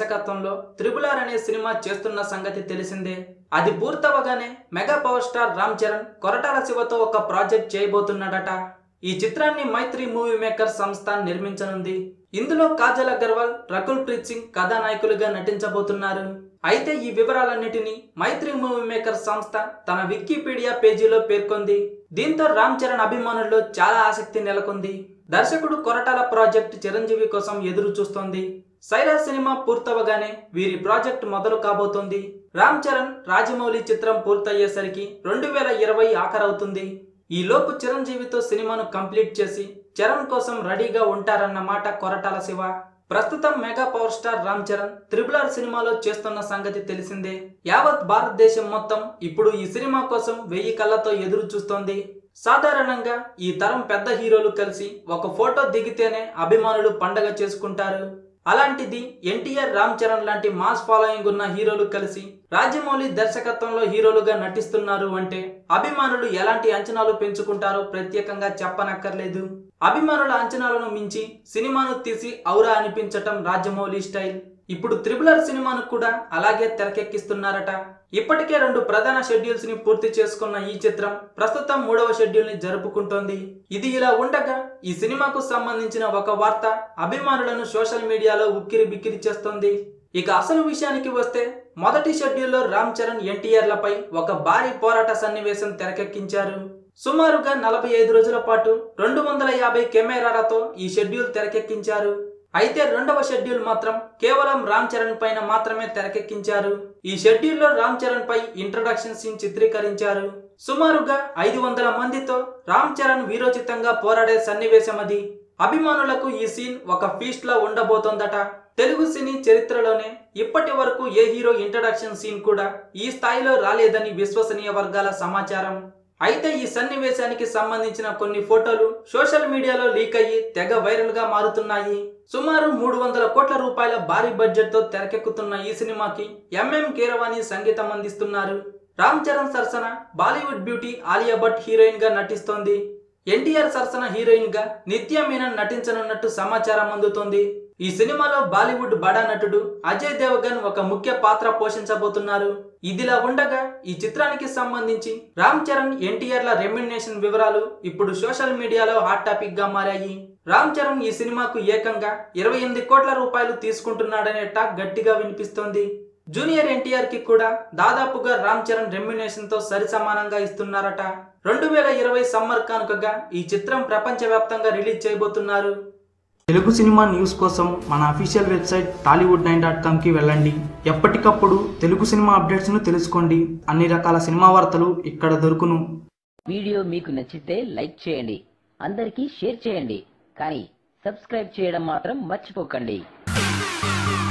దర్శకత్వంలో triple R అనే cinema చేస్తున్న సంగతి తెలిసిందే అది పూర్తవగానే mega power star Ram Charan Koratala శివతో ఒక ప్రాజెక్ట్ చేయబోతున్నాడట ఈ చిత్రాన్ని మైత్రి మూవీ మేకర్ సంస్థ నిర్మించనుంది ఇందులో కాజల్ అగర్వాల్ రకుల్ ప్రీత్ సింగ్ కథానాయకులుగా నటించబోతున్నారు అయితే ఈ వివరాలన్నిటినీ మైత్రి మూవీ మేకర్ సంస్థ తన వికీపీడియా పేజీలో పేర్కొంది దీంతో రామ్ చరణ్ అభిమానుల్లో చాలా ఆసక్తి నెలకొంది దర్శకుడు కొరటాల ప్రాజెక్ట్ చిరంజీవి కోసం ఎదురు చూస్తోంది సైరా సినిమా పూర్తవగానే వీరి ప్రాజెక్ట్ మొదలు కాబోతోంది రామ్ చరణ్ రాజమౌళి చిత్రం పూర్తయ్యేసరికి రెండు వేల ఇరవై ఆఖరవుతుంది ఈ లోపు చిరంజీవితో సినిమాను కంప్లీట్ చేసి చరణ్ కోసం రెడీగా ఉంటారన్న మాట కొరటాల శివ ప్రస్తుతం mega power star Ram Charan triple R సినిమాలో చేస్తున్న సంగతి తెలిసిందే యావత్ భారతదేశం మొత్తం ఇప్పుడు ఈ సినిమా కోసం వెయ్యి కళ్ళతో ఎదురు చూస్తోంది సాధారణంగా ఈ తరం పెద్ద హీరోలు కలిసి ఒక ఫోటో దిగితేనే అభిమానులు పండగ చేసుకుంటారు అలాంటిది ఎన్టీఆర్ రామ్ చరణ్ లాంటి మాస్ ఫాలోయింగ్ ఉన్న హీరోలు కలిసి రాజమౌళి దర్శకత్వంలో హీరోలుగా నటిస్తున్నారు అంటే అభిమానులు ఎలాంటి అంచనాలు పెంచుకుంటారో ప్రత్యేకంగా చెప్పనక్కర్లేదు అభిమానుల అంచనాలను మించి సినిమాను తీసి ఔరా అనిపించటం రాజమౌళి స్టైల్ ఇప్పుడు త్రిబులర్ సినిమాను కూడా అలాగే తెరకెక్కిస్తున్నారట ఇప్పటికే రెండు ప్రధాన షెడ్యూల్స్ ని పూర్తి చేసుకున్న ఈ చిత్రం ప్రస్తుతం మూడవ షెడ్యూల్ ని జరుపుకుంటోంది ఇది ఇలా ఉండగా ఈ సినిమాకు సంబంధించిన ఒక వార్త అభిమానులను సోషల్ మీడియాలో ఉక్కిరి బిక్కిరి చేస్తోంది ఇక అసలు విషయానికి వస్తే మొదటి షెడ్యూల్లో రామ్ చరణ్ ఎన్టీఆర్లపై ఒక భారీ పోరాట సన్నివేశం తెరకెక్కించారు సుమారుగా నలభై ఐదు రోజుల పాటు రెండు వందల యాభై కెమెరాలతో ఈ షెడ్యూల్ తెరకెక్కించారు అయితే రెండవ షెడ్యూల్ మాత్రం కేవలం రామ్ చరణ్ పైన మాత్రమే తెరకెక్కించారు ఈ షెడ్యూల్లో రామ్ చరణ్ పై ఇంట్రడక్షన్ సీన్ చిత్రీకరించారు సుమారుగా ఐదు వందల మందితో రామ్ చరణ్ వీరోచితంగా పోరాడే సన్నివేశం అది అభిమానులకు ఈ సీన్ ఒక ఫీస్ట్ లా ఉండబోతోందట తెలుగు సినీ చరిత్రలోనే ఇప్పటి వరకు ఏ హీరో ఇంట్రడక్షన్ సీన్ కూడా ఈ స్థాయిలో రాలేదని విశ్వసనీయ వర్గాల సమాచారం అయితే ఈ సన్నివేశానికి సంబంధించిన కొన్ని ఫోటోలు సోషల్ మీడియాలో లీక్ అయ్యి తెగ వైరల్ గా మారుతున్నాయి సుమారు మూడు వందల కోట్ల రూపాయల భారీ బడ్జెట్ తో తెరకెక్కుతున్న ఈ సినిమాకి ఎంఎం కీరవాణి సంగీతం అందిస్తున్నారు రామ్ చరణ్ సరసన Bollywood beauty Alia Bhatt heroine గా నటిస్తోంది ఎన్టీఆర్ సరసన హీరోయిన్ గా నిత్య మీనన్ నటించనున్నట్టు సమాచారం అందుతోంది ఈ సినిమాలో బాలీవుడ్ బడా నటుడు అజయ్ దేవగన్ ఒక ముఖ్య పాత్ర పోషించబోతున్నారు ఇదిలా ఉండగా ఈ చిత్రానికి సంబంధించి రామ్ చరణ్ ఎన్టీఆర్ల రెమ్యునేషన్ వివరాలు ఇప్పుడు సోషల్ మీడియాలో హాట్ టాపిక్ గా మారాయి రామ్ చరణ్ ఈ సినిమాకు ఏకంగా ఇరవై ఎనిమిది కోట్ల రూపాయలు తీసుకుంటున్నాడనే టాక్ గట్టిగా వినిపిస్తోంది జూనియర్ ఎన్టీఆర్ కి కూడా దాదాపుగా రామ్ చరణ్ రెమ్యునేషన్ తో సరి సమానంగా ఇస్తున్నారట రెండు వేల ఇరవై సమ్మర్ కానుకగా ఈ చిత్రం ప్రపంచవ్యాప్తంగా రిలీజ్ చేయబోతున్నారు తెలుగు సినిమా న్యూస్ కోసం మన official website Tollywood nine dot కామ్కి వెళ్ళండి ఎప్పటికప్పుడు తెలుగు సినిమా అప్డేట్స్ను తెలుసుకోండి అన్ని రకాల సినిమా వార్తలు ఇక్కడ దొరుకును వీడియో మీకు నచ్చితే లైక్ చేయండి అందరికీ షేర్ చేయండి కానీ సబ్స్క్రైబ్ చేయడం మాత్రం మర్చిపోకండి